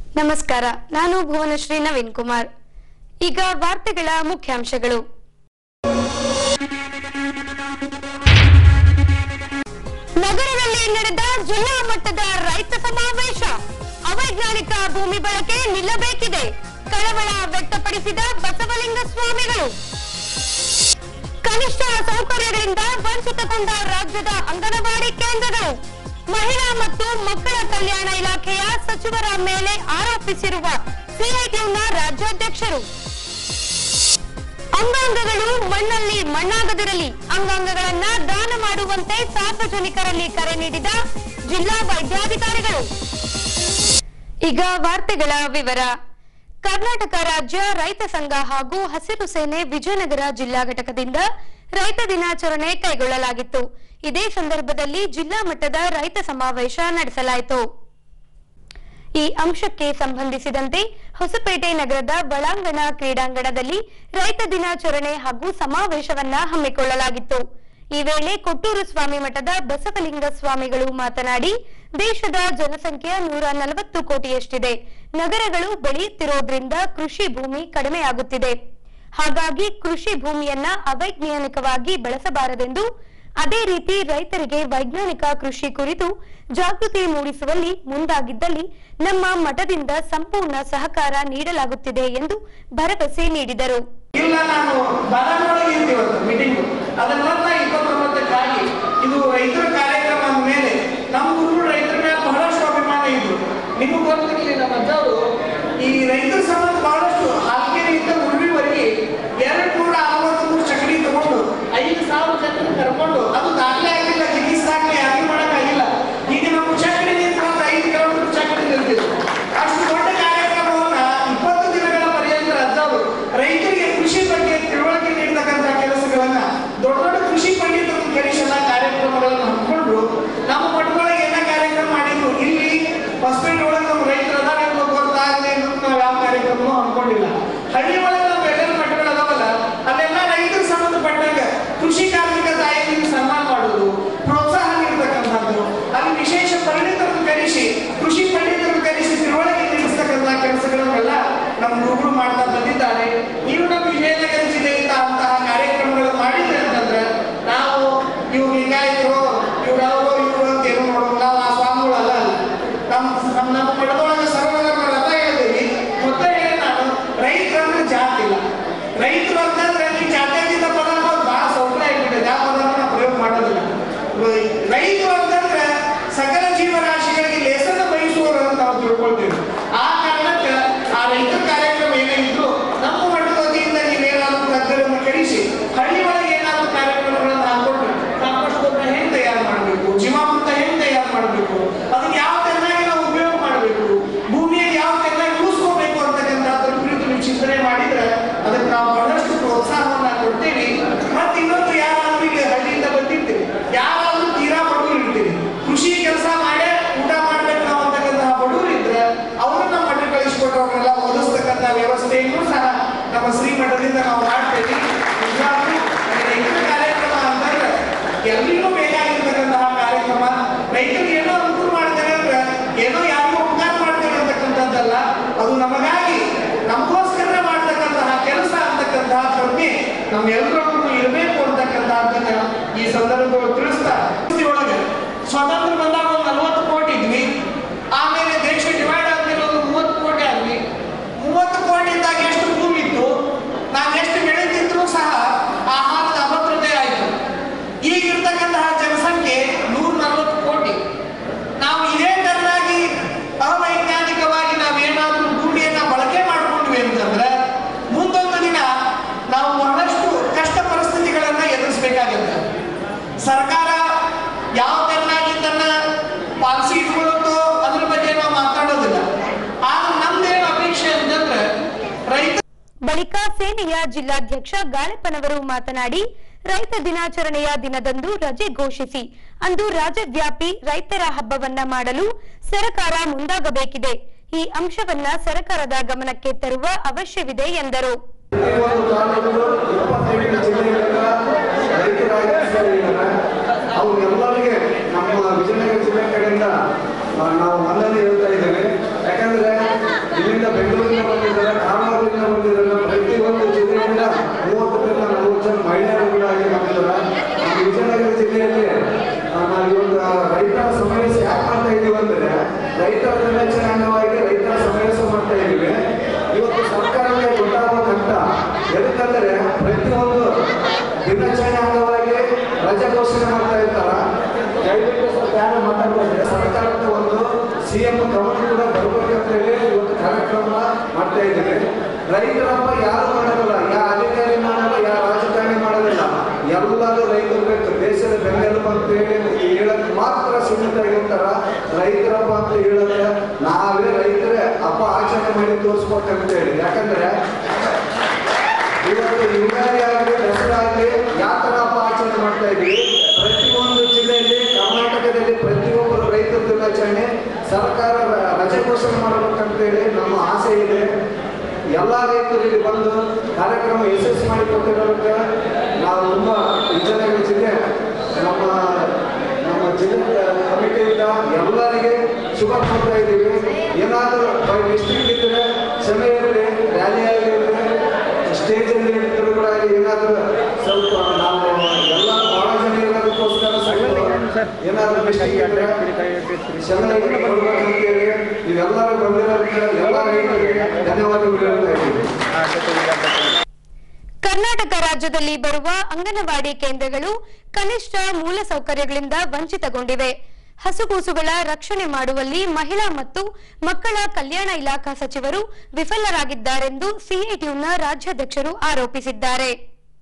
ನಮಸ್ಕಾರ ನಾನು ಭುವನಶ್ರೀ ನವೀನ್ ಕುಮಾರ್ ಈಗ ವಾರ್ತೆಗಳ ಮುಖ್ಯಾಂಶಗಳು ನಗರದಲ್ಲಿ ನಡೆದ ಜಿಲ್ಲಾ ಮಟ್ಟದ ರೈತ ಸಮಾವೇಶ ಅವೈಜ್ಞಾನಿಕ ಭೂಮಿ ಬಳಕೆ ನಿಲ್ಲಬೇಕಿದೆ ಕಳವಳ ವ್ಯಕ್ತಪಡಿಸಿದ ಬಸವಲಿಂಗ ಸ್ವಾಮಿಗಳು ಕನಿಷ್ಠ ಸೌಕರ್ಯಗಳಿಂದ ವಂಚಿತಗೊಂಡ ರಾಜ್ಯದ ಅಂಗನವಾಡಿ ಕೇಂದ್ರಗಳು ಮಹಿಳಾ ಮತ್ತು ಮಕ್ಕಳ ಕಲ್ಯಾಣ ಇಲಾಖೆಯ ಸಚಿವರ ಮೇಲೆ ಆರೋಪಿಸಿರುವ ಸಿಐಟಿಯುನ ರಾಜ್ಯಾಧ್ಯಕ್ಷರು ಅಂಗಾಂಗಗಳು ಮಣ್ಣಲ್ಲಿ ಮಣ್ಣಾಗದಿರಲಿ ಅಂಗಾಂಗಗಳನ್ನ ದಾನ ಮಾಡುವಂತೆ ಸಾರ್ವಜನಿಕರಲ್ಲಿ ಕರೆ ನೀಡಿದ ಜಿಲ್ಲಾ ವೈದ್ಯಾಧಿಕಾರಿಗಳು ಈಗ ವಾರ್ತೆಗಳ ವಿವರ ಕರ್ನಾಟಕ ರಾಜ್ಯ ರೈತ ಸಂಘ ಹಾಗೂ ಹಸಿರು ಸೇನೆ ವಿಜಯನಗರ ಜಿಲ್ಲಾ ಘಟಕದಿಂದ ರೈತ ದಿನಾಚರಣೆ ಕೈಗೊಳ್ಳಲಾಗಿತ್ತು ಇದೇ ಸಂದರ್ಭದಲ್ಲಿ ಜಿಲ್ಲಾ ಮಟ್ಟದ ರೈತ ಸಮಾವೇಶ ನಡೆಸಲಾಯಿತು ಈ ಅಂಶಕ್ಕೆ ಸಂಬಂಧಿಸಿದಂತೆ ಹೊಸಪೇಟೆ ನಗರದ ಒಳಾಂಗಣ ಕ್ರೀಡಾಂಗಣದಲ್ಲಿ ರೈತ ದಿನಾಚರಣೆ ಹಾಗೂ ಸಮಾವೇಶವನ್ನ ಹಮ್ಮಿಕೊಳ್ಳಲಾಗಿತ್ತು ಈ ವೇಳೆ ಕೊಟ್ಟೂರು ಸ್ವಾಮಿ ಮಠದ ಬಸವಲಿಂಗ ಸ್ವಾಮಿಗಳು ಮಾತನಾಡಿ ದೇಶದ ಜನಸಂಖ್ಯೆ ನೂರ ನಲವತ್ತು ಕೋಟಿಯಷ್ಟಿದೆ ನಗರಗಳು ಬೆಳೆಯುತ್ತಿರೋದ್ರಿಂದ ಕೃಷಿ ಭೂಮಿ ಕಡಿಮೆಯಾಗುತ್ತಿದೆ ಹಾಗಾಗಿ ಕೃಷಿ ಭೂಮಿಯನ್ನ ಅವೈಜ್ಞಾನಿಕವಾಗಿ ಬಳಸಬಾರದೆಂದು ಅದೇ ರೀತಿ ರೈತರಿಗೆ ವೈಜ್ಞಾನಿಕ ಕೃಷಿ ಕುರಿತು ಜಾಗೃತಿ ಮೂಡಿಸುವಲ್ಲಿ ಮುಂದಾಗಿದ್ದಲ್ಲಿ ನಮ್ಮ ಮಠದಿಂದ ಸಂಪೂರ್ಣ ಸಹಕಾರ ನೀಡಲಾಗುತ್ತಿದೆ ಎಂದು ಭರವಸೆ ನೀಡಿದರು ಇಲ್ಲ ನಾನು ಬಾದಾಮಿಯೊಳಗೆ ಇತ್ತು ಇವತ್ತು ಮೀಟಿಂಗ್ ಅದರ ನಂತರ ಇಪ್ಪತ್ತೊಂಬತ್ತಕ್ಕಾಗಿ ಇದು ರೈತರ ಕಾರ್ಯಕ್ರಮ ಅಂದ ಮೇಲೆ ನಮ್ಮ ಗುರುಗಳು ರೈತರ ಮೇಲೆ ಬಹಳಷ್ಟು ಅಭಿಮಾನ ಇದ್ರು ನಿಮಗೆ ಗೊತ್ತಿರಲಿ ನಮ್ಮ ಅಜ್ಜವರು ಈ ರೈತರ ಸಂಬಂಧ ಬಹಳಷ್ಟು ಹಾಲ್ಕೆರೆಯಿಂದ ಉರುಳಿವರೆಗೆ ಎರಡು ನೂರ ಅರವತ್ತು ಮೂರು ಚಕಡಿ ತಗೊಂಡು ಐದು ಸಾವಿರ ಜನರನ್ನು ಕರ್ಕೊಂಡು ಅದು ದಾಖಲೆ ಆಗಿಲ್ಲ ಗಿನ್ನಿಸ್ ದಾಖಲೆ ಯಾರಿಗೂ ಮಾಡೋಕ್ಕಾಗಿಲ್ಲ ಈಗ ನಮ್ಮ ಚಕಡಿ ನಿಂತ್ಕೊಂಡು ಐದು ಕಿಲೋಮೀಟರ್ ಚಕಡಿ ನಿಲ್ತಿದ್ರು ಅಷ್ಟು ದೊಡ್ಡ ಕಾರ್ಯಕ್ರಮವನ್ನ ಇಪ್ಪತ್ತು ದಿನಗಳ ಪರ್ಯಂತ ಅಜ್ಜವರು ರೈತರಿಗೆ ಕೃಷಿ ಬಗ್ಗೆ ತಿಳುವಳಿಕೆ ನೀಡತಕ್ಕಂಥ ಕೆಲಸಗಳನ್ನ ದೊಡ್ಡ ದೊಡ್ಡ ಕೃಷಿ ಪಂಡಿತರನ್ನು ಕರೆಸಿ ಎಲ್ಲ ಕಾರ್ಯಕ್ರಮಗಳನ್ನು ಹಮ್ಮಿಕೊಂಡ್ರು ನಮ್ಮ ಮಠದೊಳಗೆ ಎಲ್ಲ ಕಾರ್ಯಕ್ರಮ ಮಾಡಿದ್ರು ಇಲ್ಲಿ ಹೊಸಪೇಟೆ ಒಳಗೆ ನಮ್ಮ ರೈತರ ಅದಾರ ಅನ್ನೋದು ಗೊತ್ತಾಗದೆ ಅಂತ ನಾವು ಯಾವ ಕಾರ್ಯಕ್ರಮನೂ ಹಮ್ಮಿಕೊಂಡಿಲ್ಲ ಹಳ್ಳಿ ಒಳಗೆ ನಮ್ಮ ಎಲ್ಲರ ಮಠಗಳು ಅದಾವಲ್ಲ ಅಲ್ಲೆಲ್ಲ ರೈತರಿಗೆ ಸಂಬಂಧಪಟ್ಟಂಗ ಕೃಷಿ ಕಾರ್ಮಿಕ ತಾಯಿಗಳಿಗೆ ಸನ್ಮಾನ ಮಾಡೋದು ಪ್ರೋತ್ಸಾಹ ನೀಡತಕ್ಕಂಥದ್ದು ಅಲ್ಲಿ ವಿಶೇಷ ಪರಿಣಿತರನ್ನು ಕರೆಸಿ ಕೃಷಿ ಪಂಡಿತರನ್ನು ಕರೆಸಿ ತಿಳುವಳಿಕೆ ನೀಡಿಸ್ತಕ್ಕಂಥ ಕೆಲಸಗಳನ್ನೆಲ್ಲ ನಮ್ಮ ಗುರುಗಳು ಮಾಡ್ತಾ ಬಂದಿದ್ದಾರೆ ನೀವು ನಮ್ಮ ವಿಜಯನಗರ ಜಿಲ್ಲೆಯಿಂದ ಅಂತಹ ಕಾರ್ಯಕ್ರಮಗಳು ಮಾಡಿದ್ರೆ ಅಂತಂದ್ರೆ ನಾವು ಇವು ಲಿಂಗಾಯತರು ಇವ್ರು ಯಾರೋ ಇವರು ಅಂತ ಏನು ನೋಡೋಲ್ಲ ನಾವು ಆ ಸ್ವಾಮಿಗಳು ಅಲ್ಲ ಅಲ್ಲ. ನಮ್ಮ ನಮ್ಮ ನಮ್ಮ ಮಠದೊಳಗೆ ಸರ್ವಧರ್ಮ ರಥ ಹೇಳಿದೀವಿ ಮತ್ತೆ ಹೇಳಿ ನಾನು ರೈತರಂದ್ರೆ ಜಾತಿ ಇಲ್ಲ ರೈತರು ಅಂತಂದ್ರೆ ಈ ಜಾತ್ಯತೀತ ಪದ ಅನ್ನೋದು ಬಹಳ ಸೌಕರ್ಯ ಆಗಿಬಿಟ್ಟಿದೆ ಯಾವ ಪದವನ್ನು ನಾವು ಪ್ರಯೋಗ ಮಾಡೋದಿಲ್ಲ ರೈತರು ಅಂತಂದ್ರೆ ಸಕಲ ಜೀವರಾಶಿಗಳಿಗೆ ಲೇಸನ್ನ ಬಯಸುವವರು ಅಂತ ನಾವು ತಿಳ್ಕೊಳ್ತೇವೆ ಆ ಕಾರಣಕ್ಕೆ ಆ ರೈತರ ಕಾರ್ಯಕ್ರಮ ಏನೇ ಇದ್ರು ನಮ್ಮ ಮಠದ ವತಿಯಿಂದ ನೀವೇನಾದ್ರೂ ತಜ್ಞರನ್ನು ಕಳಿಸಿ ಹಳ್ಳಿ ಒಳಗೆ ಏನಾದ್ರೂ ಕಾರ್ಯಕ್ರಮಗಳನ್ನು ಹಾಕೊಂಡ್ರೆ ಸಾಕಷ್ಟು ಗೊಬ್ಬರ ಹೆಂಗ್ ತಯಾರು ಮಾಡಬೇಕು ಜೀವಾಮೃತ ಹೆಂಗ್ ತಯಾರು ಮಾಡಬೇಕು ಅದನ್ನ ಯಾವ ಚೆನ್ನಾಗಿ ನಾವು ಉಪಯೋಗ ಮಾಡಬೇಕು ಭೂಮಿಯಲ್ಲಿ ಯಾವ ಚೆನ್ನಾಗಿ ಉಳಿಸ್ಕೋಬೇಕು ಅಂತಕ್ಕಂಥದ್ರ ಕುರಿತು ನೀವು ಚಿಂತನೆ ಮಾಡಿದ್ರೆ ಅದಕ್ಕೆ ನಾವು ಬಹಳಷ್ಟು ಪ್ರೋತ್ಸಾಹವನ್ನ ಕೊಡ್ತೀವಿ ಮತ್ತೆ ಇನ್ನೊಂದು ಯಾರಾದ್ರೂ ಈಗ ಹಳ್ಳಿಯಿಂದ ಬಂದಿರ್ತೀವಿ ಯಾರಾದ್ರೂ ತೀರಾ ಬಡವರು ಇರ್ತೀವಿ ಕೃಷಿ ಕೆಲಸ ಮಾಡೇ ಊಟ ಮಾಡ್ಬೇಕು ನಾವು ಅಂತಕ್ಕಂತಹ ಬಡವರು ಇದ್ರೆ ಅವ್ರನ್ನ ನಮ್ಮ ಮಠ ಕಳಿಸ್ಕೊಟ್ಟು ಅವ್ರನ್ನೆಲ್ಲ ಓದಿಸ್ತಕ್ಕಂಥ ವ್ಯವಸ್ಥೆಯನ್ನು ಸಹ ನಮ್ಮ ಶ್ರೀಮಠದಿಂದ ನಾವು ಮಾಡ್ತೇವೆ ನಿಜವಾಗ್ಲೂ ಈ ರೈತರ ಕಾರ್ಯಕ್ರಮ ಅಂತಂದ್ರೆ ಎಲ್ರಿಗೂ ಬೇಕಾಗಿರ್ತಕ್ಕಂತಹ ಕಾರ್ಯಕ್ರಮ ರೈತರಿಗೆ ಏನೋ ಅನುಕೂಲ ಮಾಡ್ತೇವೆ ಅಂದ್ರೆ ಏನೋ ಯಾರಿಗೂ ಉಪಕಾರ ಮಾಡ್ತೇವೆ ಅಂತಕ್ಕಂಥದ್ದಲ್ಲ ಅದು ನಮಗಾಗಿ ನಮಗೋಸ್ಕರ ಮಾಡ್ತಕ್ಕಂತಹ ಕೆಲಸ ಅಂತಕ್ಕಂತಹ ಪ್ರಜ್ಞೆ ನಮ್ಮೆಲ್ಲರೊಳಗೂ ಇರಬೇಕು ಅಂತಕ್ಕಂಥದ್ದನ್ನ ಈ ಸಂದರ್ಭದಲ್ಲಿ ತಿಳಿಸ್ತಾ ಒಳಗೆ ಸ್ವಾತಂತ್ರ್ಯ ಬಂದಾಗ ಒಂದು ನಲವತ್ತು ಕೋಟಿ ಇದ್ವಿ ಆಮೇಲೆ ದೇಶ ಡಿವೈಡ್ ಆದ್ಮೇಲೆ ಒಂದು ಮೂವತ್ತು ಕೋಟಿ ಆದ್ವಿ ಮೂವತ್ತು ಕೋಟಿ ಇದ್ದಾಗ ಎಷ್ಟು ಭೂಮಿ ಇತ್ತು ನಾವು ಎಷ್ಟು ಬೆಳೀತಿದ್ರು ಸಹ ಆಹಾರದ ಅಭದ್ರತೆ ಆಯಿತು ಈಗಿರ್ತಕ್ಕಂತಹ ಜನಸಂಖ್ಯೆ ನೂರ ನಲವತ್ತು ಕೋಟಿ ನಾವು ಇದೇ ತರನಾಗಿ ಅವೈಜ್ಞಾನಿಕವಾಗಿ ನಾವೇನಾದ್ರೂ ಭೂಮಿಯನ್ನ ಬಳಕೆ ಮಾಡ್ಕೊಂಡ್ವಿ ಅಂತಂದ್ರೆ ಮುಂದೊಂದು ದಿನ ನಾವು ಬಹಳಷ್ಟು ಕಷ್ಟ ಪರಿಸ್ಥಿತಿಗಳನ್ನ ಎದುರಿಸಬೇಕಾಗುತ್ತೆ ಸರ್ಕಾರ ಯಾವ ತರನಾಗಿ ತನ್ನ ಪಾಲಿಸಿ ಇಟ್ಕೊಳ್ಳುತ್ತೋ ಅದ್ರ ಬಗ್ಗೆ ನಾವು ಮಾತಾಡೋದಿಲ್ಲ ಆದ್ರೆ ನಮ್ದೇನು ಅಪೇಕ್ಷೆ ಅಂತಂದ್ರೆ ರೈತ ಬಳಿಕ ಸೇನೆಯ ಜಿಲ್ಲಾಧ್ಯಕ್ಷ ಗಾಳೆಪ್ಪನವರು ಮಾತನಾಡಿ ರೈತ ದಿನಾಚರಣೆಯ ದಿನದಂದು ರಜೆ ಘೋಷಿಸಿ ಅಂದು ರಾಜ್ಯವ್ಯಾಪಿ ರೈತರ ಹಬ್ಬವನ್ನ ಮಾಡಲು ಸರ್ಕಾರ ಮುಂದಾಗಬೇಕಿದೆ ಈ ಅಂಶವನ್ನ ಸರ್ಕಾರದ ಗಮನಕ್ಕೆ ತರುವ ಅವಶ್ಯವಿದೆ ಎಂದರು ಈ ಒಂದು ತಾಲೂಕು ಇಪ್ಪತ್ತೆಂಟು ಜಿಲ್ಲೆಗಳಿಂದ ರೈತರಾಗಿ ಸೇರಿದ್ದಾರೆ ಅವ್ರೆಲ್ಲರಿಗೆ ನಮ್ಮ ವಿಜಯನಗರ ಜಿಲ್ಲೆ ಕಡೆಯಿಂದ ಆ, ನಾವು ವಂದನೆ ಹೇಳ್ತಾ ಇದ್ದೇವೆ ಯಾಕಂದ್ರೆ ಇಲ್ಲಿಂದ ಬೆಂಗಳೂರಿಂದ ಬಂದಿದ್ದಾರೆ ಕಾರವಾರದಿಂದ ಬಂದಿದ್ದಾರೆ ಪ್ರತಿಯೊಂದು ಜಿಲ್ಲೆಯಿಂದ ಮೂವತ್ತರಿಂದ ನಲವತ್ತು ಜನ ಮಹಿಳೆಯರುಗಳಾಗಿ ಬಂದಿದ್ದಾರೆ ನಮ್ಮ ವಿಜಯನಗರ ಜಿಲ್ಲೆಯಲ್ಲಿ ಆ, ನಾವು ಇವಾಗ ರೈತರ ಸಮಾವೇಶ ಯಾಕೆ ಮಾಡ್ತಾ ಇದೀವಿ ಅಂದ್ರೆ ರೈತರ ದಿನಾಚರಣೆ ಅಂಗವಾಗಿ ರೈತರ ಸಮಾವೇಶ ಮಾಡ್ತಾ ಇದೀವಿ ಇವತ್ತು ಸರ್ಕಾರಕ್ಕೆ ಗೊತ್ತಾಗಬೇಕಂತ ಎದಕ್ಕಂದ್ರೆ ಪ್ರತಿಯೊಂದು ದಿನಾಚರಣೆ ಅಂಗವಾಗಿ ರಜೆ ಘೋಷಣೆ ಮಾಡ್ತಾ ಇರ್ತಾರ ದಯವಿಟ್ಟು ಸ್ವಲ್ಪ ಯಾರು ಮಾತಾಡ್ತಾರೆ ಸರ್ಕಾರದ ಒಂದು ಸಿ ಎಂ ಗಮನ ಕೂಡ ಬರ್ಬೇಕಂತ ಹೇಳಿ ಇವತ್ತು ಕಾರ್ಯಕ್ರಮ ಮಾಡ್ತಾ ಇದ್ದೀವಿ ರೈತರ ಹಬ್ಬ ಯಾರು ಮಾಡೋದಿಲ್ಲ ಯಾ ಅಧಿಕಾರಿ ಮಾಡಲ್ಲ ಯಾ ರಾಜಕಾರಣಿ ಮಾಡೋದಿಲ್ಲ ಎಲ್ಲರೂ ರೈತರು ಬೇಕು ದೇಶದ ಬೆನ್ನೆಲುಬು ಅಂತ ಹೇಳಿ ಹೇಳಕ್ ಮಾತ್ರ ಸೀಮಿತ ಆಗಿರ್ತಾರ ರೈತರ ಹಬ್ಬ ಅಂತ ಹೇಳಿದ್ರೆ ನಾವೇ ರೈತರೇ ಹಬ್ಬ ಆಚರಣೆ ಮಾಡಿ ತೋರಿಸ್ಬೇಕಂತ ಹೇಳಿ ಯಾಕಂದ್ರೆ ಇವತ್ತು ಯುಗಾದಿ ಆಗಲಿ ದಸರಾ ಆಗಲಿ ಯಾವ ಥರ ಹಬ್ಬ ಆಚರಣೆ ಮಾಡ್ತಾ ಇದ್ವಿ ಪ್ರತಿಯೊಂದು ಜಿಲ್ಲೆಯಲ್ಲಿ ಕರ್ನಾಟಕದಲ್ಲಿ ಪ್ರತಿಯೊಬ್ಬರು ರೈತರ ದಿನಾಚರಣೆ ಸರ್ಕಾರ ರ- ರಜೆ ಘೋಷಣೆ ಮಾಡಬೇಕಂತೇಳಿ ನಮ್ಮ ಆಸೆ ಇದೆ ಎಲ್ಲ ರೈತರು ಇಲ್ಲಿ ಬಂದು ಕಾರ್ಯಕ್ರಮ ಯಶಸ್ವಿ ಮಾಡಿ ಕೊಟ್ಟಿರೋದಕ್ಕೆ ನಾವು ತುಂಬ ವಿಜಯನಗರ ಜಿಲ್ಲೆ ನಮ್ಮ ನಮ್ಮ ಜಿಲ್ಲೆ ಕಮಿಟಿಯಿಂದ ಎಲ್ಲರಿಗೆ ಶುಭ ಕೋರ್ತಾ ಇದ್ದೀವಿ ಏನಾದರೂ ಬೈ ಮಿಸ್ಟೇಕ್ ಇದ್ದರೆ ಕ್ಷಮೆ ಇರಲಿ ರ್ಯಾಲಿ ಆಗಿರಲಿ ಸ್ಟೇಜಲ್ಲಿ ಇದ್ದರೂ ಕೂಡ ಏನಾದರೂ ಸ್ವಲ್ಪ ನಾವು ಎಲ್ಲ ಬಹಳ ಜನ ಇರೋದಕ್ಕೋಸ್ಕರ ಸ್ವಲ್ಪ ಏನಾದರೂ ಮಿಸ್ಟೇಕ್ ಇದ್ದರೆ ಕ್ಷಮೆ ಕೊಡ್ಬೇಕಂತೇಳಿ ನೀವೆಲ್ಲರೂ ಬಂದಿರೋದಕ್ಕೆ ಎಲ್ಲ ರೈತರಿಗೆ ಧನ್ಯವಾದಗಳು ಹೇಳ್ತಾ ಇದ್ದೀವಿ ಕರ್ನಾಟಕ ರಾಜ್ಯದಲ್ಲಿ ಬರುವ ಅಂಗನವಾಡಿ ಕೇಂದ್ರಗಳು ಕನಿಷ್ಠ ಮೂಲಸೌಕರ್ಯಗಳಿಂದ ವಂಚಿತಗೊಂಡಿವೆ ಹಸುಗೂಸುಗಳ ರಕ್ಷಣೆ ಮಾಡುವಲ್ಲಿ ಮಹಿಳಾ ಮತ್ತು ಮಕ್ಕಳ ಕಲ್ಯಾಣ ಇಲಾಖಾ ಸಚಿವರು ವಿಫಲರಾಗಿದ್ದಾರೆಂದು ಸಿಐಟಿಯುನ ರಾಜ್ಯಾಧ್ಯಕ್ಷರು ಆರೋಪಿಸಿದ್ದಾರೆ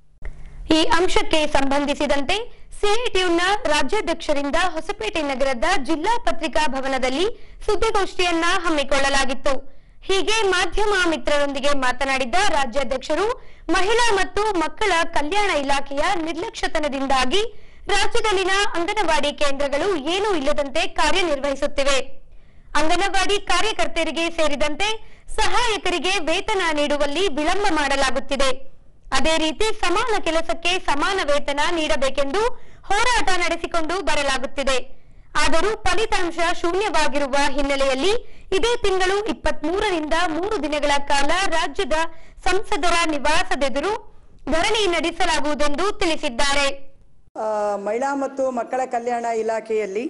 ಈ ಅಂಶಕ್ಕೆ ಸಂಬಂಧಿಸಿದಂತೆ ಸಿಐಟಿಯುನ ರಾಜ್ಯಾಧ್ಯಕ್ಷರಿಂದ ಹೊಸಪೇಟೆ ನಗರದ ಜಿಲ್ಲಾ ಪತ್ರಿಕಾ ಭವನದಲ್ಲಿ ಸುದ್ದಿಗೋಷ್ಠಿಯನ್ನ ಹಮ್ಮಿಕೊಳ್ಳಲಾಗಿತ್ತು ಹೀಗೆ ಮಾಧ್ಯಮ ಮಿತ್ರರೊಂದಿಗೆ ಮಾತನಾಡಿದ ರಾಜ್ಯಾಧ್ಯಕ್ಷರು ಮಹಿಳಾ ಮತ್ತು ಮಕ್ಕಳ ಕಲ್ಯಾಣ ಇಲಾಖೆಯ ನಿರ್ಲಕ್ಷ್ಯತನದಿಂದಾಗಿ ರಾಜ್ಯದಲ್ಲಿನ ಅಂಗನವಾಡಿ ಕೇಂದ್ರಗಳು ಏನೂ ಇಲ್ಲದಂತೆ ಕಾರ್ಯನಿರ್ವಹಿಸುತ್ತಿವೆ ಅಂಗನವಾಡಿ ಕಾರ್ಯಕರ್ತೆಯರಿಗೆ ಸೇರಿದಂತೆ ಸಹಾಯಕರಿಗೆ ವೇತನ ನೀಡುವಲ್ಲಿ ವಿಳಂಬ ಮಾಡಲಾಗುತ್ತಿದೆ ಅದೇ ರೀತಿ ಸಮಾನ ಕೆಲಸಕ್ಕೆ ಸಮಾನ ವೇತನ ನೀಡಬೇಕೆಂದು ಹೋರಾಟ ನಡೆಸಿಕೊಂಡು ಬರಲಾಗುತ್ತಿದೆ ಆದರೂ ಫಲಿತಾಂಶ ಶೂನ್ಯವಾಗಿರುವ ಹಿನ್ನೆಲೆಯಲ್ಲಿ ಇದೇ ತಿಂಗಳು ಇಪ್ಪತ್ಮೂರರಿಂದ ಮೂರು ದಿನಗಳ ಕಾಲ ರಾಜ್ಯದ ಸಂಸದರ ನಿವಾಸದೆದುರು ಧರಣಿ ನಡೆಸಲಾಗುವುದೆಂದು ತಿಳಿಸಿದ್ದಾರೆ ಆ, ಮಹಿಳಾ ಮತ್ತು ಮಕ್ಕಳ ಕಲ್ಯಾಣ ಇಲಾಖೆಯಲ್ಲಿ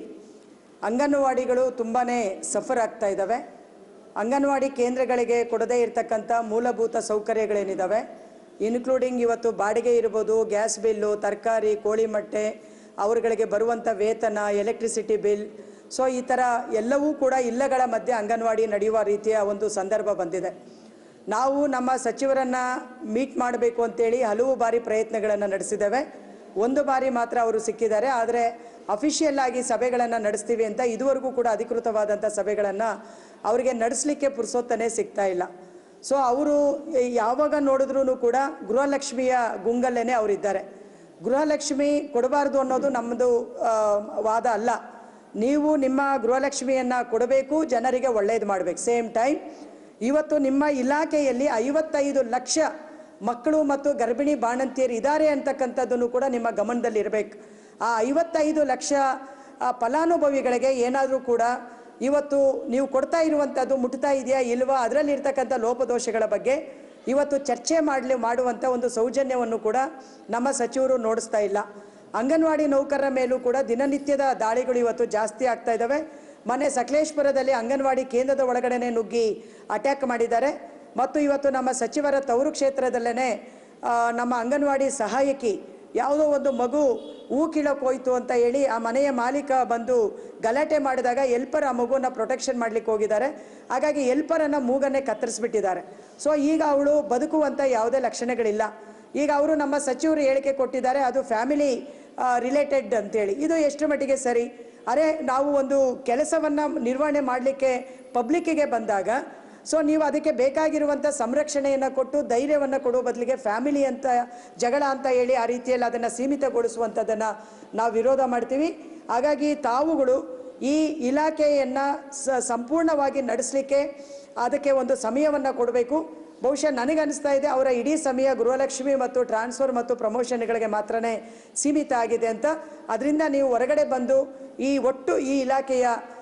ಅಂಗನವಾಡಿಗಳು ತುಂಬಾ ಸಫರ್ ಆಗ್ತಾ ಇದ್ದಾವೆ ಅಂಗನವಾಡಿ ಕೇಂದ್ರಗಳಿಗೆ ಕೊಡದೇ ಇರತಕ್ಕಂಥ ಮೂಲಭೂತ ಸೌಕರ್ಯಗಳೇನಿದ್ದಾವೆ ಇನ್ಕ್ಲೂಡಿಂಗ್ ಇವತ್ತು ಬಾಡಿಗೆ ಇರ್ಬೋದು ಗ್ಯಾಸ್ ಬಿಲ್ಲು ತರಕಾರಿ ಕೋಳಿ ಮೊಟ್ಟೆ ಅವರುಗಳಿಗೆ ಬರುವಂಥ ವೇತನ ಎಲೆಕ್ಟ್ರಿಸಿಟಿ ಬಿಲ್ ಸೊ ಈ ಥರ ಎಲ್ಲವೂ ಕೂಡ ಇಲ್ಲಗಳ ಮಧ್ಯೆ ಅಂಗನವಾಡಿ ನಡೆಯುವ ರೀತಿಯ ಒಂದು ಸಂದರ್ಭ ಬಂದಿದೆ ನಾವು ನಮ್ಮ ಸಚಿವರನ್ನ ಮೀಟ್ ಮಾಡಬೇಕು ಅಂತೇಳಿ ಹಲವು ಬಾರಿ ಪ್ರಯತ್ನಗಳನ್ನು ನಡೆಸಿದ್ದೇವೆ ಒಂದು ಬಾರಿ ಮಾತ್ರ ಅವರು ಸಿಕ್ಕಿದ್ದಾರೆ ಆದರೆ ಅಫಿಷಿಯಲ್ ಆಗಿ ಸಭೆಗಳನ್ನು ನಡೆಸ್ತೀವಿ ಅಂತ ಇದುವರೆಗೂ ಕೂಡ ಅಧಿಕೃತವಾದಂಥ ಸಭೆಗಳನ್ನು ಅವರಿಗೆ ನಡೆಸಲಿಕ್ಕೆ ಪುರ್ಸೊತ್ತನೇ ಸಿಗ್ತಾ ಇಲ್ಲ ಸೊ ಅವರು ಯಾವಾಗ ನೋಡಿದ್ರೂ ಕೂಡ ಗೃಹಲಕ್ಷ್ಮಿಯ ಗುಂಗಲ್ಲೇನೆ ಅವರಿದ್ದಾರೆ ಗೃಹಲಕ್ಷ್ಮಿ ಕೊಡಬಾರ್ದು ಅನ್ನೋದು ನಮ್ಮದು ಆ, ವಾದ ಅಲ್ಲ ನೀವು ನಿಮ್ಮ ಗೃಹಲಕ್ಷ್ಮಿಯನ್ನು ಕೊಡಬೇಕು ಜನರಿಗೆ ಒಳ್ಳೇದು ಮಾಡಬೇಕು ಸೇಮ್ ಟೈಮ್ ಇವತ್ತು ನಿಮ್ಮ ಇಲಾಖೆಯಲ್ಲಿ ಐವತ್ತೈದು ಲಕ್ಷ ಮಕ್ಕಳು ಮತ್ತು ಗರ್ಭಿಣಿ ಬಾಣಂತಿಯರು ಇದ್ದಾರೆ ಅಂತಕ್ಕಂಥದ್ದನ್ನು ಕೂಡ ನಿಮ್ಮ ಗಮನದಲ್ಲಿ ಇರಬೇಕು ಆ ಐವತ್ತೈದು ಲಕ್ಷ ಆ, ಫಲಾನುಭವಿಗಳಿಗೆ ಏನಾದರೂ ಕೂಡ ಇವತ್ತು ನೀವು ಕೊಡ್ತಾ ಇರುವಂಥದ್ದು ಮುಟ್ತಾ ಇದೆಯಾ ಇಲ್ವಾ ಅದರಲ್ಲಿ ಇರ್ತಕ್ಕಂಥ ಲೋಪದೋಷಗಳ ಬಗ್ಗೆ ಇವತ್ತು ಚರ್ಚೆ ಮಾಡಲಿ ಮಾಡುವಂಥ ಒಂದು ಸೌಜನ್ಯವನ್ನು ಕೂಡ ನಮ್ಮ ಸಚಿವರು ನೋಡಿಸ್ತಾ ಇಲ್ಲ ಅಂಗನವಾಡಿ ನೌಕರರ ಮೇಲೂ ಕೂಡ ದಿನನಿತ್ಯದ ದಾಳಿಗಳು ಇವತ್ತು ಜಾಸ್ತಿ ಆಗ್ತಾ ಇದ್ದಾವೆ ಮೊನ್ನೆ ಸಕಲೇಶ್ಪುರದಲ್ಲಿ ಅಂಗನವಾಡಿ ಕೇಂದ್ರದ ಒಳಗಡೆನೆ ನುಗ್ಗಿ ಅಟ್ಯಾಕ್ ಮಾಡಿದ್ದಾರೆ ಮತ್ತು ಇವತ್ತು ನಮ್ಮ ಸಚಿವರ ತವರು ಕ್ಷೇತ್ರದಲ್ಲೇ ನಮ್ಮ ಅಂಗನವಾಡಿ ಸಹಾಯಕಿ ಯಾವುದೋ ಒಂದು ಮಗು ಹೂ ಕೀಳಕ್ಕೆ ಹೋಯ್ತು ಅಂತ ಹೇಳಿ ಆ ಮನೆಯ ಮಾಲೀಕ ಬಂದು ಗಲಾಟೆ ಮಾಡಿದಾಗ ಎಲ್ಪರ್ ಆ ಮಗುವನ್ನ ಪ್ರೊಟೆಕ್ಷನ್ ಮಾಡ್ಲಿಕ್ಕೆ ಹೋಗಿದ್ದಾರೆ ಹಾಗಾಗಿ ಎಲ್ಪರನ್ನ ಮೂಗನ್ನೇ ಕತ್ತರಿಸ್ಬಿಟ್ಟಿದ್ದಾರೆ ಸೊ ಈಗ ಅವಳು ಬದುಕುವಂಥ ಯಾವುದೇ ಲಕ್ಷಣಗಳಿಲ್ಲ ಈಗ ಅವರು ನಮ್ಮ ಸಚಿವರು ಹೇಳಿಕೆ ಕೊಟ್ಟಿದ್ದಾರೆ ಅದು ಫ್ಯಾಮಿಲಿ ರಿಲೇಟೆಡ್ ಅಂತೇಳಿ ಇದು ಎಷ್ಟು ಮಟ್ಟಿಗೆ ಸರಿ ಅರೆ ನಾವು ಒಂದು ಕೆಲಸವನ್ನು ನಿರ್ವಹಣೆ ಮಾಡಲಿಕ್ಕೆ ಪಬ್ಲಿಕ್ಕಿಗೆ ಬಂದಾಗ ಸೊ ನೀವು ಅದಕ್ಕೆ ಬೇಕಾಗಿರುವಂಥ ಸಂರಕ್ಷಣೆಯನ್ನು ಕೊಟ್ಟು ಧೈರ್ಯವನ್ನು ಕೊಡುವ ಬದಲಿಗೆ ಫ್ಯಾಮಿಲಿ ಅಂತ ಜಗಳ ಅಂತ ಹೇಳಿ ಆ ರೀತಿಯಲ್ಲಿ ಅದನ್ನು ಸೀಮಿತಗೊಳಿಸುವಂಥದ್ದನ್ನು ನಾವು ವಿರೋಧ ಮಾಡ್ತೀವಿ ಹಾಗಾಗಿ ತಾವುಗಳು ಈ ಇಲಾಖೆಯನ್ನು ಸ ಸಂಪೂರ್ಣವಾಗಿ ನಡೆಸಲಿಕ್ಕೆ ಅದಕ್ಕೆ ಒಂದು ಸಮಯವನ್ನು ಕೊಡಬೇಕು ಬಹುಶಃ ನನಗನ್ನಿಸ್ತಾ ಇದೆ ಅವರ ಇಡೀ ಸಮಯ ಗೃಹಲಕ್ಷ್ಮಿ ಮತ್ತು ಟ್ರಾನ್ಸ್ಫರ್ ಮತ್ತು ಪ್ರಮೋಷನ್ಗಳಿಗೆ ಮಾತ್ರನೇ ಸೀಮಿತ ಆಗಿದೆ ಅಂತ ಅದರಿಂದ ನೀವು ಹೊರಗಡೆ ಬಂದು ಈ ಒಟ್ಟು ಈ ಇಲಾಖೆಯ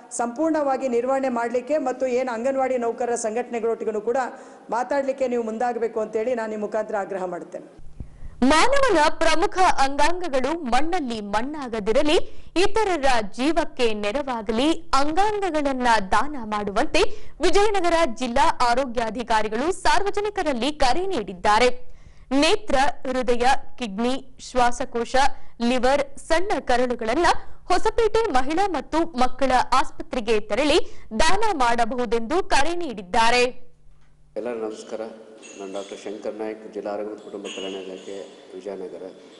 ಸಂಪೂರ್ಣವಾಗಿ ನಿರ್ವಹಣೆ ಮಾಡಲಿಕ್ಕೆ ಮತ್ತು ಏನು ಅಂಗನವಾಡಿ ನೌಕರರ ಸಂಘಟನೆಗಳೊಟ್ಟಿಗೂ ಕೂಡ ಮಾತಾಡಲಿಕ್ಕೆ ನೀವು ಮುಂದಾಗಬೇಕು ಅಂತೇಳಿ ನಾನು ಈ ಮುಖಾಂತರ ಆಗ್ರಹ ಮಾಡ್ತೇನೆ ಮಾನವನ ಪ್ರಮುಖ ಅಂಗಾಂಗಗಳು ಮಣ್ಣಲ್ಲಿ ಮಣ್ಣಾಗದಿರಲಿ ಇತರರ ಜೀವಕ್ಕೆ ನೆರವಾಗಲಿ ಅಂಗಾಂಗಗಳನ್ನ ದಾನ ಮಾಡುವಂತೆ ವಿಜಯನಗರ ಜಿಲ್ಲಾ ಆರೋಗ್ಯಾಧಿಕಾರಿಗಳು ಸಾರ್ವಜನಿಕರಲ್ಲಿ ಕರೆ ನೀಡಿದ್ದಾರೆ ನೇತ್ರ ಹೃದಯ ಕಿಡ್ನಿ ಶ್ವಾಸಕೋಶ ಲಿವರ್ ಸಣ್ಣ ಕರಳುಗಳನ್ನ ಹೊಸಪೇಟೆ ಮಹಿಳಾ ಮತ್ತು ಮಕ್ಕಳ ಆಸ್ಪತ್ರೆಗೆ ತೆರಳಿ ದಾನ ಮಾಡಬಹುದೆಂದು ಕರೆ ನೀಡಿದ್ದಾರೆ ಎಲ್ಲರೂ ನಮಸ್ಕಾರ ನಾನು ಡಾಕ್ಟರ್ ಶಂಕರ್ ನಾಯ್ಕ್ ಜಿಲ್ಲಾ ಆರೋಗ್ಯ ಮತ್ತು ಕುಟುಂಬ ಕಲ್ಯಾಣ ಇಲಾಖೆ ವಿಜಯನಗರ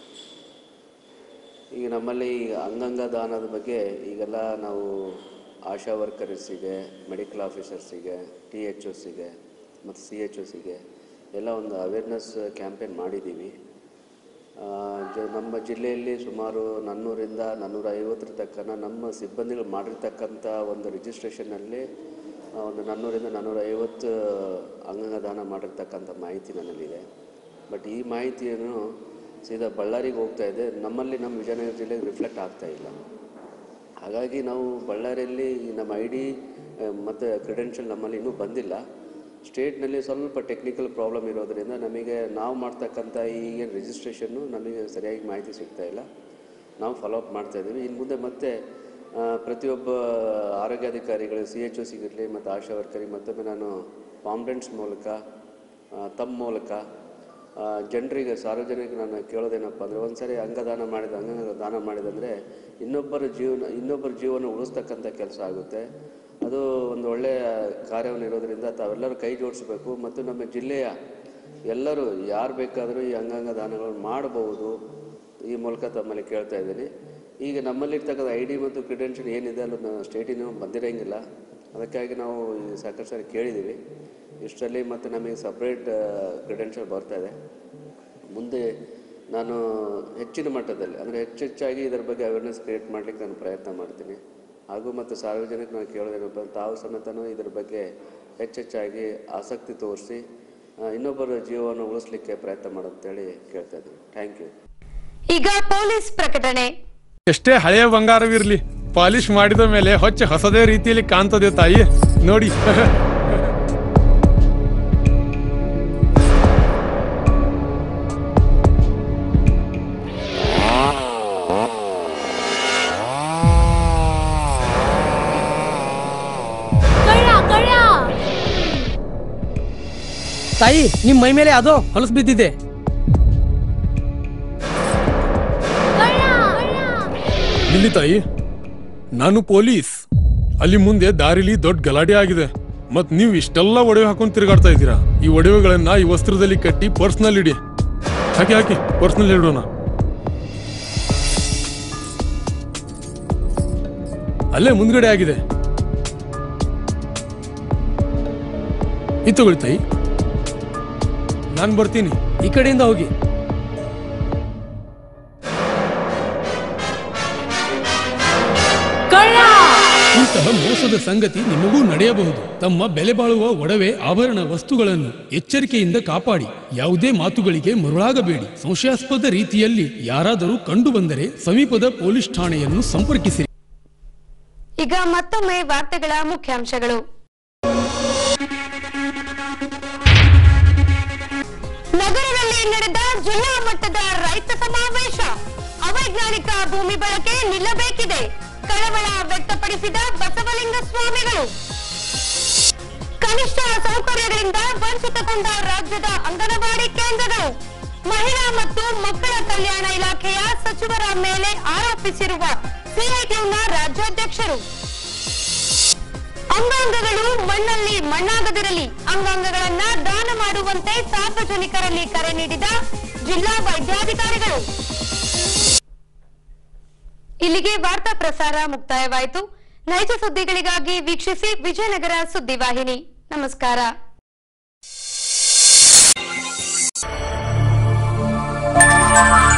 ಈಗ ನಮ್ಮಲ್ಲಿ ಈಗ ಅಂಗಾಂಗ ದಾನದ ಬಗ್ಗೆ ಈಗೆಲ್ಲ ನಾವು ಆಶಾ ವರ್ಕರ್ಸಿಗೆ ಮೆಡಿಕಲ್ ಆಫೀಸರ್ಸಿಗೆ ಟಿ ಎಚ್ ಒಸಿಗೆ ಮತ್ತು ಸಿ ಎಚ್ ಒಸಿಗೆ ಎಲ್ಲ ಒಂದು ಅವೇರ್ನೆಸ್ ಕ್ಯಾಂಪೇನ್ ಮಾಡಿದ್ದೀವಿ ಆ, ಜ ನಮ್ಮ ಜಿಲ್ಲೆಯಲ್ಲಿ ಸುಮಾರು ನಾನ್ನೂರಿಂದ ನಾನ್ನೂರ ಐವತ್ತರ ತಕ್ಕನ ನಮ್ಮ ಸಿಬ್ಬಂದಿಗಳು ಮಾಡಿರ್ತಕ್ಕಂಥ ಒಂದು ರಿಜಿಸ್ಟ್ರೇಷನ್ನಲ್ಲಿ ಆ, ಒಂದು ನಾನ್ನೂರಿಂದ ನಾನ್ನೂರ ಐವತ್ತು ಅಂಗಾಂಗ ದಾನ ಮಾಡಿರ್ತಕ್ಕಂಥ ಮಾಹಿತಿ ನನ್ನಲ್ಲಿದೆ ಬಟ್ ಈ ಮಾಹಿತಿಯನ್ನು ಸೀದಾ ಬಳ್ಳಾರಿಗೆ ಹೋಗ್ತಾ ಇದೆ ನಮ್ಮಲ್ಲಿ ನಮ್ಮ ವಿಜಯನಗರ ಜಿಲ್ಲೆಗೆ ರಿಫ್ಲೆಕ್ಟ್ ಆಗ್ತಾ ಇಲ್ಲ ಹಾಗಾಗಿ ನಾವು ಬಳ್ಳಾರಿಯಲ್ಲಿ ಈ ನಮ್ಮ ಐ ಡಿ ಮತ್ತು ಕ್ರೆಡೆನ್ಷಿಯಲ್ ನಮ್ಮಲ್ಲಿ ಇನ್ನೂ ಬಂದಿಲ್ಲ ಸ್ಟೇಟ್ನಲ್ಲಿ ಸ್ವಲ್ಪ ಟೆಕ್ನಿಕಲ್ ಪ್ರಾಬ್ಲಮ್ ಇರೋದರಿಂದ ನಮಗೆ ನಾವು ಮಾಡ್ತಕ್ಕಂಥ ಈ ಏನು ರಿಜಿಸ್ಟ್ರೇಷನ್ನು ನಮಗೆ ಸರಿಯಾಗಿ ಮಾಹಿತಿ ಸಿಗ್ತಾ ಇಲ್ಲ ನಾವು ಫಾಲೋ ಅಪ್ ಮಾಡ್ತಾ ಇದ್ದೀವಿ ಇನ್ನು ಮುಂದೆ ಮತ್ತೆ ಆ, ಪ್ರತಿಯೊಬ್ಬ ಆರೋಗ್ಯಾಧಿಕಾರಿಗಳು ಸಿ ಎಚ್ ಒ ಸಿಗಿರಲಿ ಮತ್ತು ಆಶಾ ವರ್ಕರಿಗೆ ಮತ್ತೊಮ್ಮೆ ನಾನು ಪಾಂಪ್ಲೆಂಟ್ಸ್ ಮೂಲಕ ಆ, ತಮ್ಮ ಮೂಲಕ ಜನರಿಗೆ ಸಾರ್ವಜನಿಕ ನಾನು ಕೇಳೋದೇನಪ್ಪ ಅಂದರೆ ಒಂದು ಸರಿ ಅಂಗದಾನ ಮಾಡಿದ ಅಂಗ ದಾನ ಮಾಡಿದಂದರೆ ಇನ್ನೊಬ್ಬರ ಜೀವನ ಇನ್ನೊಬ್ಬರ ಜೀವನ ಉಳಿಸ್ತಕ್ಕಂಥ ಕೆಲಸ ಆಗುತ್ತೆ ಅದು ಒಂದು ಒಳ್ಳೆಯ ಕಾರ್ಯವನ್ನು ಇರೋದರಿಂದ ತಾವೆಲ್ಲರೂ ಕೈ ಜೋಡಿಸ್ಬೇಕು ಮತ್ತು ನಮ್ಮ ಜಿಲ್ಲೆಯ ಎಲ್ಲರೂ ಯಾರು ಬೇಕಾದರೂ ಈ ಅಂಗಾಂಗ ದಾನಗಳನ್ನು ಮಾಡಬಹುದು ಈ ಮೂಲಕ ತಮ್ಮಲ್ಲಿ ಕೇಳ್ತಾ ಇದ್ದೀನಿ ಈಗ ನಮ್ಮಲ್ಲಿರ್ತಕ್ಕಂಥ ಐ ಡಿ ಮತ್ತು ಕ್ರಿಡೆನ್ಷಿಯಲ್ ಏನಿದೆ ಅಲ್ಲೂ ಸ್ಟೇಟಿನೂ ಬಂದಿರೋಂಗಿಲ್ಲ ಅದಕ್ಕಾಗಿ ನಾವು ಈ ಸಾಕಷ್ಟು ಸಾರಿ ಕೇಳಿದ್ದೀವಿ ಇಷ್ಟರಲ್ಲಿ ಮತ್ತು ನಮಗೆ ಸಪ್ರೇಟ್ ಕ್ರಿಡೆನ್ಷಿಯಲ್ ಬರ್ತಾ ಇದೆ ಮುಂದೆ ನಾನು ಹೆಚ್ಚಿನ ಮಟ್ಟದಲ್ಲಿ ಅಂದರೆ ಹೆಚ್ಚೆಚ್ಚಾಗಿ ಇದರ ಬಗ್ಗೆ ಅವೇರ್ನೆಸ್ ಕ್ರಿಯೇಟ್ ಮಾಡಲಿಕ್ಕೆ ನಾನು ಪ್ರಯತ್ನ ಮಾಡ್ತೀನಿ ಹಾಗೂ ಮತ್ತು ಸಾರ್ವಜನಿಕ ನಾನು ಕೇಳೋದೇನಪ್ಪ ಅಂದ್ರೆ ತಾವು ಸಮೇತನೂ ಇದರ ಬಗ್ಗೆ ಹೆಚ್ಚೆಚ್ಚಾಗಿ ಆಸಕ್ತಿ ತೋರಿಸಿ ಆ, ಇನ್ನೊಬ್ಬರ ಜೀವವನ್ನು ಉಳಿಸ್ಲಿಕ್ಕೆ ಪ್ರಯತ್ನ ಮಾಡಂತೇಳಿ ಕೇಳ್ತಾ ಇದ್ದೀನಿ ಥ್ಯಾಂಕ್ ಯು ಈಗ ಪೊಲೀಸ್ ಪ್ರಕಟಣೆ ಎಷ್ಟೇ ಹಳೆಯ ಬಂಗಾರವಿರ್ಲಿ ಪಾಲಿಶ್ ಮಾಡಿದ ಮೇಲೆ ಹೊಚ್ಚ ಹೊಸದೇ ರೀತಿಯಲ್ಲಿ ಕಾಣ್ತದೆ ತಾಯಿ ನೋಡಿ ತಾಯಿ ನಿಮ್ ಮೈ ಮೇಲೆ ಅದೋ ಹೊಲಸು ಬಿದ್ದಿದೆ ಇಲ್ಲಿ ತಾಯಿ ನಾನು ಪೊಲೀಸ್ ಅಲ್ಲಿ ಮುಂದೆ ದಾರಿಲಿ ದೊಡ್ಡ ಗಲಾಟೆ ಆಗಿದೆ ಮತ್ ನೀವು ಇಷ್ಟೆಲ್ಲ ಒಡವೆ ಹಾಕೊಂಡು ತಿರುಗಾಡ್ತಾ ಇದ್ದೀರಾ ಈ ಒಡವೆಗಳನ್ನ ಈ ವಸ್ತ್ರದಲ್ಲಿ ಕಟ್ಟಿ ಪರ್ಸ್ನಲ್ಲಿ ಇಡಿ ಹಾಕಿ ಹಾಕಿ ಪರ್ಸ್ನಲ್ಲಿ ಇಡೋಣ ಅಲ್ಲೇ ಮುಂದ್ಗಡೆ ಆಗಿದೆ ಇದು ತಗೊಳ್ಳಿ ತಾಯಿ ನಾನು ಬರ್ತೀನಿ ಈ ಕಡೆಯಿಂದ ಹೋಗಿ ಇಂತಹ ಮೋಸದ ಸಂಗತಿ ನಿಮಗೂ ನಡೆಯಬಹುದು ತಮ್ಮ ಬೆಲೆ ಬಾಳುವ ಒಡವೆ ಆಭರಣ ವಸ್ತುಗಳನ್ನು ಎಚ್ಚರಿಕೆಯಿಂದ ಕಾಪಾಡಿ ಯಾವುದೇ ಮಾತುಗಳಿಗೆ ಮರುಳಾಗಬೇಡಿ ಸಂಶಯಾಸ್ಪದ ರೀತಿಯಲ್ಲಿ ಯಾರಾದರೂ ಕಂಡು ಬಂದರೆ ಸಮೀಪದ ಪೊಲೀಸ್ ಠಾಣೆಯನ್ನು ಸಂಪರ್ಕಿಸಿರಿ ಈಗ ಮತ್ತೊಮ್ಮೆ ವಾರ್ತೆಗಳ ಮುಖ್ಯಾಂಶಗಳು ನಗರದಲ್ಲಿ ನಡೆದ ಜಿಲ್ಲಾ ಮಟ್ಟದ ರೈತ ಸಮಾವೇಶ ಅವೈಜ್ಞಾನಿಕ ಭೂಮಿ ಬಳಕೆ ನಿಲ್ಲಬೇಕಿದೆ ಕಳವಳ ವ್ಯಕ್ತಪಡಿಸಿದ ಬಸವಲಿಂಗ ಸ್ವಾಮಿಗಳು ಕನಿಷ್ಠ ಸೌಕರ್ಯಗಳಿಂದ ವಂಚಿತಗೊಂಡ ರಾಜ್ಯದ ಅಂಗನವಾಡಿ ಕೇಂದ್ರಗಳು ಮಹಿಳಾ ಮತ್ತು ಮಕ್ಕಳ ಕಲ್ಯಾಣ ಇಲಾಖೆಯ ಸಚಿವರ ಮೇಲೆ ಆರೋಪಿಸಿರುವ ಸಿಐಟಿಯುನ ರಾಜ್ಯಾಧ್ಯಕ್ಷರು ಅಂಗಾಂಗಗಳು ಮಣ್ಣಲ್ಲಿ ಮಣ್ಣಾಗದಿರಲಿ ಅಂಗಾಂಗಗಳನ್ನ ದಾನ ಮಾಡುವಂತೆ ಸಾರ್ವಜನಿಕರಲ್ಲಿ ಕರೆ ನೀಡಿದ ಜಿಲ್ಲಾ ವೈದ್ಯಾಧಿಕಾರಿಗಳು ಇಲ್ಲಿಗೆ ವಾರ್ತಾ ಪ್ರಸಾರ ಮುಕ್ತಾಯವಾಯಿತು ನೈಜ ಸುದ್ದಿಗಳಿಗಾಗಿ ವೀಕ್ಷಿಸಿ ವಿಜಯನಗರ ಸುದ್ದಿವಾಹಿನಿ ನಮಸ್ಕಾರ